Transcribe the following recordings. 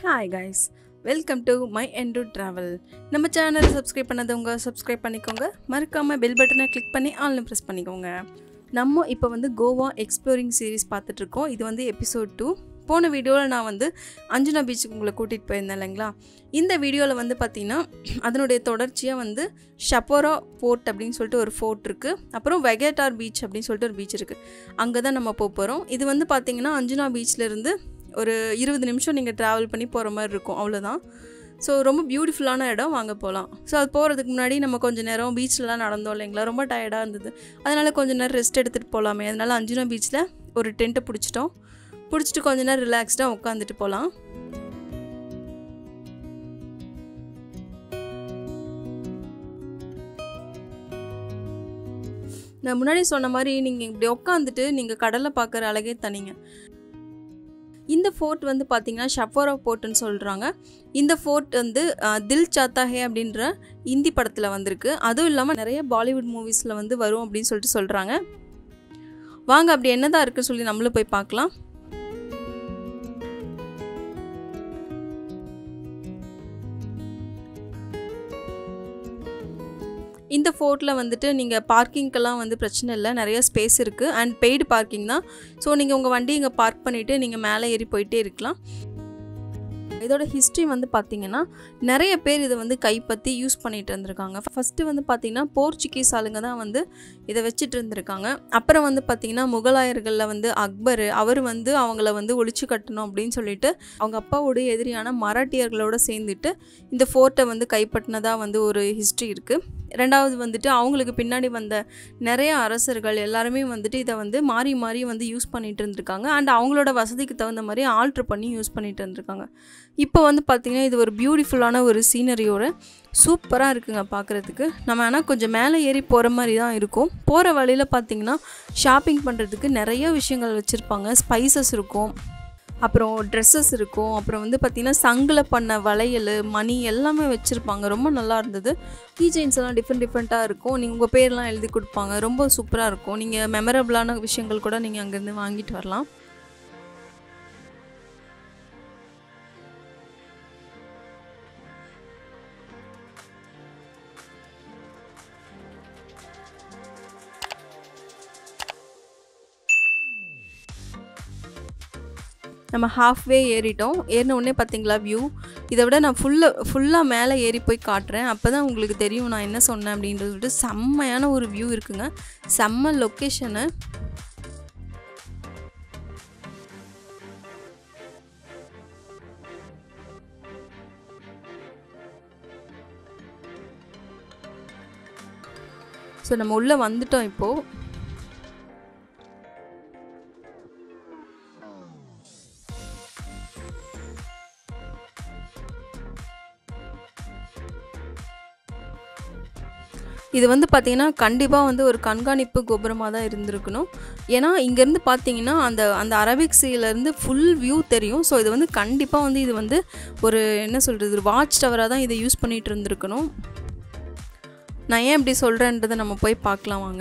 hi guys welcome to my end travel நம்ம சேனலை subscribe பண்ணாதவங்க சப்ஸ்கிரைப் பண்ணிக்கோங்க மறக்காமல் பெல் பட்டனை கிளிக் பண்ணி ஆன்லைன் ப்ரெஸ் பண்ணிக்கோங்க நம்ம இப்போ வந்து கோவா எக்ஸ்ப்ளோரிங் சீரிஸ் பார்த்துட்ருக்கோம் இது வந்து எபிசோட் டூ போன வீடியோவில் நான் வந்து அஞ்சுனா பீச்சுக்கு உங்களை கூட்டிகிட்டு போயிருந்தேன் இல்லைங்களா இந்த வீடியோவில் வந்து பார்த்திங்கன்னா அதனுடைய தொடர்ச்சியாக வந்து ஷப்போரா போர்ட் அப்படின்னு சொல்லிட்டு ஒரு ஃபோர்ட் இருக்குது அப்புறம் வெகேட்டார் பீச் அப்படின்னு சொல்லிட்டு ஒரு பீச் இருக்குது அங்கே தான் நம்ம போக போகிறோம் இது வந்து பார்த்திங்கன்னா அஞ்சுனா பீச்லேருந்து ஒரு இருபது நிமிஷம் நீங்கள் ட்ராவல் பண்ணி போகிற மாதிரி இருக்கும் அவ்வளோதான் ஸோ ரொம்ப பியூட்டிஃபுல்லான இடம் வாங்க போகலாம் ஸோ அது போகிறதுக்கு முன்னாடி நம்ம கொஞ்சம் நேரம் பீச்லலாம் நடந்தோம் இல்லைங்களா ரொம்ப டயர்டாக இருந்தது அதனால் கொஞ்சம் நேரம் ரெஸ்ட் எடுத்துகிட்டு போகலாமே அதனால் அஞ்சுனா பீச்சில் ஒரு டென்ட்டை பிடிச்சிட்டோம் பிடிச்சிட்டு கொஞ்ச நேரம் ரிலாக்ஸ்டாக உட்காந்துட்டு போகலாம் நான் முன்னாடி சொன்ன மாதிரி நீங்கள் இப்படி உட்காந்துட்டு நீங்கள் கடலை பார்க்குற அழகே தனிங்க இந்த ஃபோர்ட் வந்து பார்த்தீங்கன்னா ஷஃபோரா ஃபோர்ட்டுன்னு சொல்கிறாங்க இந்த ஃபோர்ட் வந்து அஹ், தில் சாத்தா ஹே அப்படின்ற இந்தி படத்தில் வந்திருக்கு அதுவும் இல்லாமல் நிறைய பாலிவுட் மூவிஸில் வந்து வரும் அப்படின்னு சொல்லிட்டு சொல்கிறாங்க வாங்க அப்படி என்னதான் இருக்குன்னு சொல்லி நம்மளும் போய் பார்க்கலாம் இந்த ஃபோர்ட்டில் வந்துட்டு நீங்கள் பார்க்கிங்க்கெல்லாம் வந்து பிரச்சனை இல்லை நிறைய ஸ்பேஸ் இருக்குது அண்ட் பெய்டு பார்க்கிங் தான் ஸோ நீங்கள் உங்கள் வண்டி இங்கே பார்க் பண்ணிவிட்டு நீங்கள் மேலே ஏறி போயிட்டே இருக்கலாம் இதோட ஹிஸ்ட்ரி வந்து பார்த்தீங்கன்னா நிறைய பேர் இதை வந்து கைப்பற்றி யூஸ் பண்ணிட்டு இருந்திருக்காங்க ஃபஸ்ட்டு வந்து பார்த்தீங்கன்னா போர்ச்சுகீஸ் ஆளுங்க தான் வந்து இதை வச்சுட்டு இருந்திருக்காங்க அப்புறம் வந்து பார்த்தீங்கன்னா முகலாயர்களில் வந்து அக்பர் அவர் வந்து அவங்கள வந்து ஒழிச்சு கட்டணும் அப்படின்னு சொல்லிட்டு அவங்க அப்பாவோட எதிரியான மராட்டியர்களோட சேர்ந்துட்டு இந்த ஃபோர்ட்டை வந்து கைப்பற்றினதாக வந்து ஒரு ஹிஸ்ட்ரி இருக்குது ரெண்டாவது வந்துட்டு அவங்களுக்கு பின்னாடி வந்த நிறைய அரசர்கள் எல்லாருமே வந்துட்டு இதை வந்து மாறி மாறி வந்து யூஸ் பண்ணிட்டு இருந்திருக்காங்க அண்ட் அவங்களோட வசதிக்கு தகுந்த மாதிரி ஆல்ட்ரு பண்ணி யூஸ் பண்ணிட்டு இருந்திருக்காங்க இப்போ வந்து பார்த்திங்கன்னா இது ஒரு பியூட்டிஃபுல்லான ஒரு சீனரியோட சூப்பராக இருக்குங்க பார்க்குறதுக்கு நம்ம ஆனால் கொஞ்சம் மேலே ஏறி போகிற மாதிரி தான் இருக்கும் போகிற வழியில் பார்த்திங்கன்னா ஷாப்பிங் பண்ணுறதுக்கு நிறைய விஷயங்கள் வச்சுருப்பாங்க ஸ்பைசஸ் இருக்கும் அப்புறம் ட்ரெஸ்ஸஸ் இருக்கும் அப்புறம் வந்து பார்த்திங்கன்னா சங்கில் பண்ண வளையல் மணி எல்லாமே வச்சுருப்பாங்க ரொம்ப நல்லா இருந்தது கீ செயின்ஸ் எல்லாம் டிஃப்ரெண்ட் டிஃப்ரெண்ட்டாக இருக்கும் நீங்கள் உங்கள் பேர்லாம் எழுதி கொடுப்பாங்க ரொம்ப சூப்பராக இருக்கும் நீங்கள் மெமரபிளான விஷயங்கள் கூட நீங்கள் அங்கேருந்து வாங்கிட்டு வரலாம் நம்ம ஹாஃப்வே ஏறிட்டோம் ஏறின உடனே பார்த்தீங்களா வியூ இதை விட நான் ஃபுல்லாக ஃபுல்லாக மேலே ஏறி போய் காட்டுறேன் அப்போ தான் உங்களுக்கு தெரியும் நான் என்ன சொன்னேன் அப்படின்றது சொல்லிட்டு செம்மையான ஒரு வியூ இருக்குங்க செம்ம லொக்கேஷனு ஸோ நம்ம உள்ளே வந்துட்டோம் இப்போது இது வந்து பார்த்திங்கன்னா கண்டிப்பாக வந்து ஒரு கண்காணிப்பு கோபுரமாக தான் இருந்திருக்கணும் ஏன்னா இங்கேருந்து பார்த்தீங்கன்னா அந்த அந்த அரபிக் சீலேருந்து ஃபுல் வியூ தெரியும் ஸோ இது வந்து கண்டிப்பாக வந்து இது வந்து ஒரு என்ன சொல்கிறது ஒரு வாட்ச் டவராக தான் இதை யூஸ் பண்ணிகிட்டு இருந்திருக்கணும் நான் ஏன் இப்படி சொல்கிறேன்றதை நம்ம போய் பார்க்கலாம் வாங்க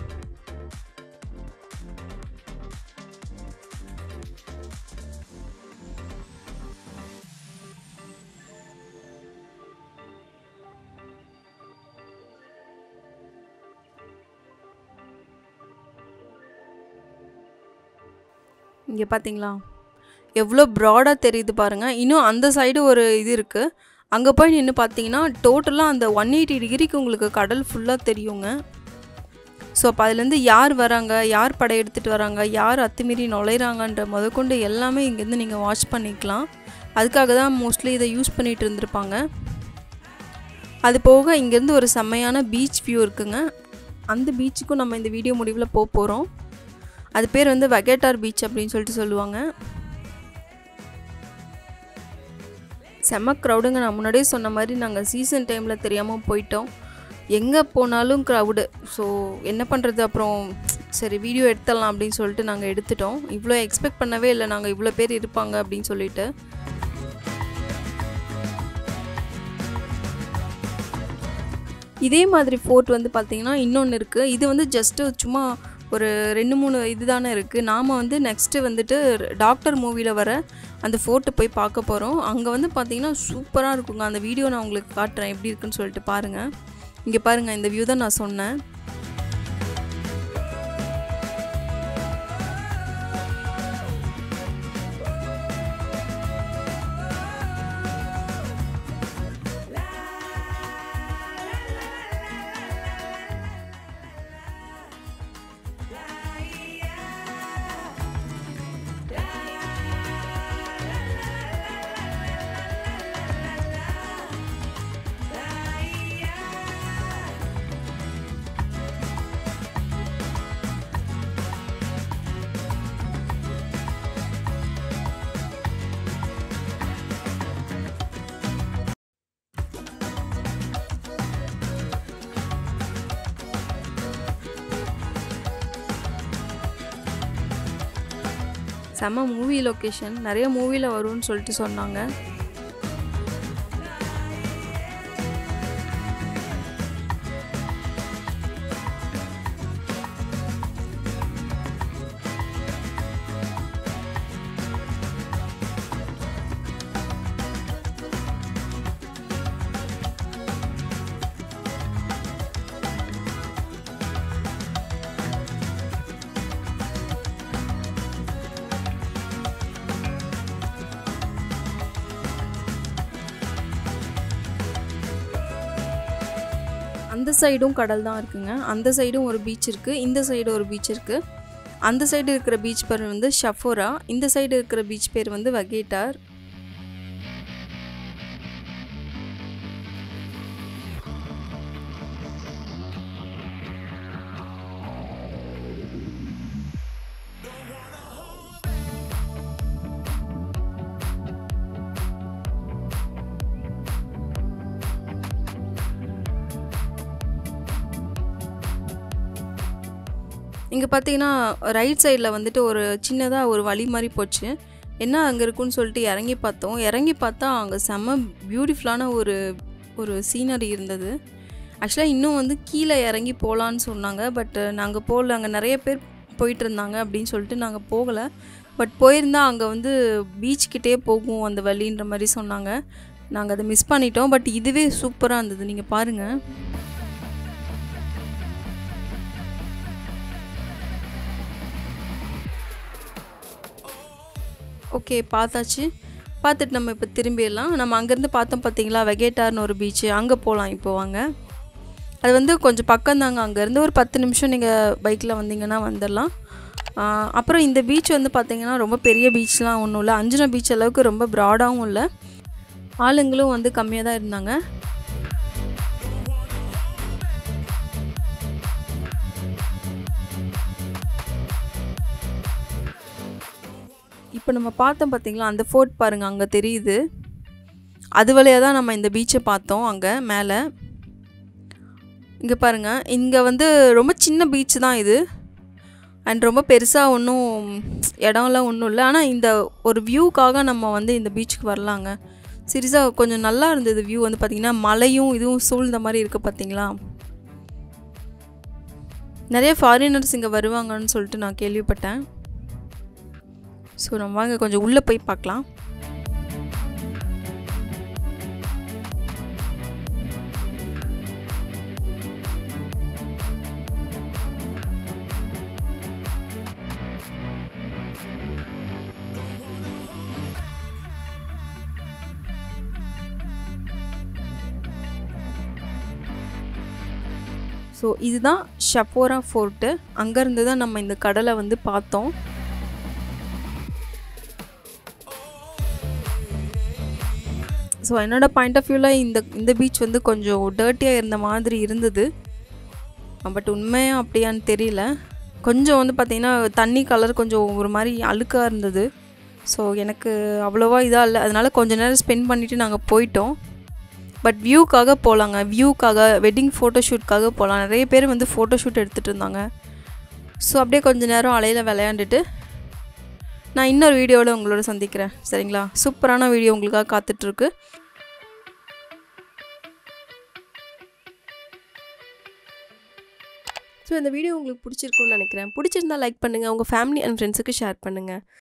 இங்கே பார்த்தீங்களா எவ்வளோ ப்ராடாக தெரியுது பாருங்கள் இன்னும் அந்த சைடு ஒரு இது இருக்குது அங்கே போய் நின்று பார்த்தீங்கன்னா டோட்டலாக அந்த ஒன் எயிட்டி டிகிரிக்கு உங்களுக்கு கடல் ஃபுல்லாக தெரியுங்க ஸோ அப்போ அதுலேருந்து யார் வராங்க யார் படையெடுத்துட்டு வராங்க யார் அத்துமீறி நுழையிறாங்கன்ற முதற்கொண்டு எல்லாமே இங்கேருந்து நீங்கள் வாட்ச் பண்ணிக்கலாம் அதுக்காக தான் மோஸ்ட்லி இதை யூஸ் பண்ணிகிட்டு இருந்திருப்பாங்க அது போக இங்கேருந்து ஒரு செம்மையான பீச் வியூ இருக்குங்க அந்த பீச்சுக்கும் நம்ம இந்த வீடியோ முடிவில் போக போகிறோம் அது பேர் வந்து வகேட்டார் பீச் அப்படின்னு சொல்லிட்டு சொல்லுவாங்க செம்ம க்ரௌடுங்க நான் முன்னாடியே சொன்ன மாதிரி நாங்கள் சீசன் டைமில் தெரியாமல் போயிட்டோம் எங்கே போனாலும் க்ரௌடு ஸோ என்ன பண்ணுறது அப்புறம் சரி வீடியோ எடுத்துடலாம் அப்படின்னு சொல்லிட்டு நாங்கள் எடுத்துட்டோம் இவ்வளோ எக்ஸ்பெக்ட் பண்ணவே இல்லை நாங்கள் இவ்வளோ பேர் இருப்பாங்க அப்படின்னு சொல்லிட்டு இதே மாதிரி ஃபோர்ட் வந்து பார்த்திங்கன்னா இன்னொன்று இருக்குது இது வந்து ஜஸ்ட்டு சும்மா ஒரு ரெண்டு மூணு இது தானே இருக்குது நாம் வந்து நெக்ஸ்ட்டு வந்துட்டு டாக்டர் மூவியில் வர அந்த ஃபோர்ட்டை போய் பார்க்க போகிறோம் அங்கே வந்து பார்த்திங்கன்னா சூப்பராக இருக்குங்க அந்த வீடியோ நான் உங்களுக்கு காட்டுறேன் எப்படி இருக்குன்னு சொல்லிட்டு பாருங்கள் இங்கே பாருங்கள் இந்த வியூ தான் நான் சொன்னேன் செம்ம மூவி லொக்கேஷன் நிறைய மூவியில் வரும்னு சொல்லிட்டு சொன்னாங்க அந்த சைடும் கடல் தான் இருக்குங்க அந்த சைடும் ஒரு பீச் இருக்குது இந்த சைடு ஒரு பீச் இருக்குது அந்த சைடு இருக்கிற பீச் பேர் வந்து ஷஃபோரா இந்த சைடு இருக்கிற பீச் பேர் வந்து வகேட்டார் இங்கே பார்த்தீங்கன்னா ரைட் சைடில் வந்துட்டு ஒரு சின்னதாக ஒரு வழி மாதிரி போச்சு என்ன அங்கே இருக்குன்னு சொல்லிட்டு இறங்கி பார்த்தோம் இறங்கி பார்த்தா அங்கே செம்ம பியூட்டிஃபுல்லான ஒரு ஒரு சீனரி இருந்தது ஆக்சுவலாக இன்னும் வந்து கீழே இறங்கி போகலான்னு சொன்னாங்க பட் நாங்கள் போகல அங்கே நிறைய பேர் போயிட்டு இருந்தாங்க அப்படின்னு சொல்லிட்டு நாங்கள் போகலை பட் போயிருந்தா அங்கே வந்து பீச்கிட்டே போகும் அந்த வழின்ற மாதிரி சொன்னாங்க நாங்கள் அதை மிஸ் பண்ணிட்டோம் பட் இதுவே சூப்பராக இருந்தது நீங்கள் பாருங்கள் ஓகே பார்த்தாச்சு பார்த்துட்டு நம்ம இப்போ திரும்பிடலாம் நம்ம அங்கேருந்து பார்த்தோம் பார்த்தீங்களா வெகேட்டார்னு ஒரு பீச்சு அங்கே போகலாம் இப்போ வாங்க அது வந்து கொஞ்சம் பக்கம்தாங்க அங்கேருந்து ஒரு பத்து நிமிஷம் நீங்கள் பைக்கில் வந்தீங்கன்னா வந்துடலாம் அப்புறம் இந்த பீச் வந்து பார்த்திங்கன்னா ரொம்ப பெரிய பீச்லாம் ஒன்றும் இல்லை அஞ்சுனா பீச் அளவுக்கு ரொம்ப ப்ராடாகவும் இல்லை ஆளுங்களும் வந்து கம்மியாக தான் இருந்தாங்க இப்போ நம்ம பார்த்தோம் பார்த்தீங்களா அந்த ஃபோர்ட் பாருங்கள் அங்கே தெரியுது அது வழியாக தான் நம்ம இந்த பீச்சை பார்த்தோம் அங்கே மேலே இங்கே பாருங்கள் இங்கே வந்து ரொம்ப சின்ன பீச் தான் இது அண்ட் ரொம்ப பெருசாக ஒன்றும் இடம்லாம் ஒன்றும் இல்லை ஆனால் இந்த ஒரு வியூக்காக நம்ம வந்து இந்த பீச்சுக்கு வரலாங்க சீரியஸாக கொஞ்சம் நல்லா இருந்தது வியூ வந்து பார்த்திங்கன்னா மலையும் இதுவும் சூழ்ந்த மாதிரி இருக்குது பார்த்தீங்களா நிறைய ஃபாரினர்ஸ் இங்கே வருவாங்கன்னு சொல்லிட்டு நான் கேள்விப்பட்டேன் ஸோ நம்ம வாங்க கொஞ்சம் உள்ளே போய் பார்க்கலாம் ஸோ இதுதான் ஷப்போரா ஃபோர்ட்டு அங்கேருந்து தான் நம்ம இந்த கடலை வந்து பார்த்தோம் ஸோ என்னோடய பாயிண்ட் ஆஃப் வியூவில் இந்த இந்த பீச் வந்து கொஞ்சம் டர்ட்டியாக இருந்த மாதிரி இருந்தது பட் உண்மையாக அப்படியான்னு தெரியல கொஞ்சம் வந்து பார்த்திங்கன்னா தண்ணி கலர் கொஞ்சம் ஒரு மாதிரி அழுக்காக இருந்தது ஸோ எனக்கு அவ்வளோவா இதாக இல்லை அதனால் கொஞ்ச நேரம் ஸ்பெண்ட் பண்ணிவிட்டு நாங்கள் போயிட்டோம் பட் வியூக்காக போகலாங்க வியூக்காக வெட்டிங் ஃபோட்டோஷூட்காக போகலாம் நிறைய பேர் வந்து ஃபோட்டோஷூட் எடுத்துகிட்டு இருந்தாங்க ஸோ அப்படியே கொஞ்ச நேரம் அலையில் விளையாண்டுட்டு நான் இன்னொரு வீடியோவில் உங்களோட சந்திக்கிறேன் சரிங்களா சூப்பரான வீடியோ உங்களுக்காக காத்துட்ருக்கு ஸோ இந்த வீடியோ உங்களுக்கு பிடிச்சிருக்கும்னு நினைக்கிறேன் பிடிச்சிருந்தா லைக் பண்ணுங்கள் உங்கள் ஃபேமிலி அண்ட் ஃப்ரெண்ட்ஸுக்கு ஷேர் பண்ணுங்கள்